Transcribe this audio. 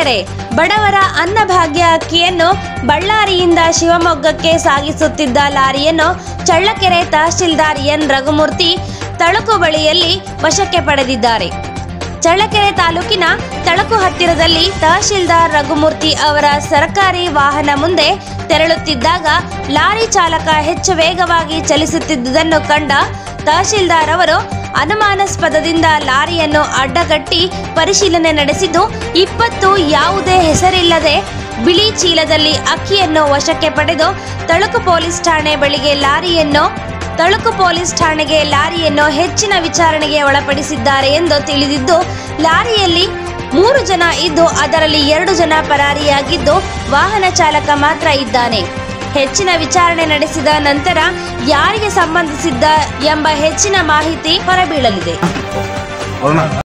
ಚಳ್ಳಕೆರೆ ಬಡವರ ಅನ್ನಭಾಗ್ಯ ಅಕ್ಕಿಯನ್ನು ಬಳ್ಳಾರಿಯಿಂದ ಶಿವಮೊಗ್ಗಕ್ಕೆ ಸಾಗಿಸುತ್ತಿದ್ದ ಲಾರಿಯನ್ನು ಚಳ್ಳಕೆರೆ ತಹಶೀಲ್ದಾರ್ ಎನ್ ರಘುಮೂರ್ತಿ ತಳುಕು ಬಳಿಯಲ್ಲಿ ವಶಕ್ಕೆ ಪಡೆದಿದ್ದಾರೆ ಚಳ್ಳಕೆರೆ ತಾಲೂಕಿನ ತಳಕು ಹತ್ತಿರದಲ್ಲಿ ತಹಶೀಲ್ದಾರ್ ರಘುಮೂರ್ತಿ ಅವರ ಸರ್ಕಾರಿ ವಾಹನ ಮುಂದೆ ತೆರಳುತ್ತಿದ್ದಾಗ ಲಾರಿ ಚಾಲಕ ಹೆಚ್ಚು ವೇಗವಾಗಿ ಚಲಿಸುತ್ತಿದ್ದುದನ್ನು ಕಂಡ ತಹಶೀಲ್ದಾರ್ ಅವರು ಅನುಮಾನಾಸ್ಪದದಿಂದ ಲಾರಿಯನ್ನು ಅಡ್ಡಗಟ್ಟಿ ಪರಿಶೀಲನೆ ನಡೆಸಿದ್ದು ಇಪ್ಪತ್ತು ಯಾವುದೇ ಹೆಸರಿಲ್ಲದೆ ಬಿಳಿ ಚೀಲದಲ್ಲಿ ಅಕ್ಕಿಯನ್ನು ವಶಕ್ಕೆ ಪಡೆದು ತಳುಕು ಪೊಲೀಸ್ ಠಾಣೆ ಬಳಿಗೆ ಲಾರಿಯನ್ನು ತಳುಕು ಪೊಲೀಸ್ ಠಾಣೆಗೆ ಲಾರಿಯನ್ನು ಹೆಚ್ಚಿನ ವಿಚಾರಣೆಗೆ ಒಳಪಡಿಸಿದ್ದಾರೆ ಎಂದು ತಿಳಿದಿದ್ದು ಲಾರಿಯಲ್ಲಿ ಮೂರು ಜನ ಇದ್ದು ಅದರಲ್ಲಿ ಎರಡು ಜನ ಪರಾರಿಯಾಗಿದ್ದು ವಾಹನ ಚಾಲಕ ಮಾತ್ರ ಇದ್ದಾನೆ ಹೆಚ್ಚಿನ ವಿಚಾರಣೆ ನಡೆಸಿದ ನಂತರ ಯಾರಿಗೆ ಸಂಬಂಧಿಸಿದ್ದ ಎಂಬ ಹೆಚ್ಚಿನ ಮಾಹಿತಿ ಹೊರಬೀಳಲಿದೆ ವರುಣ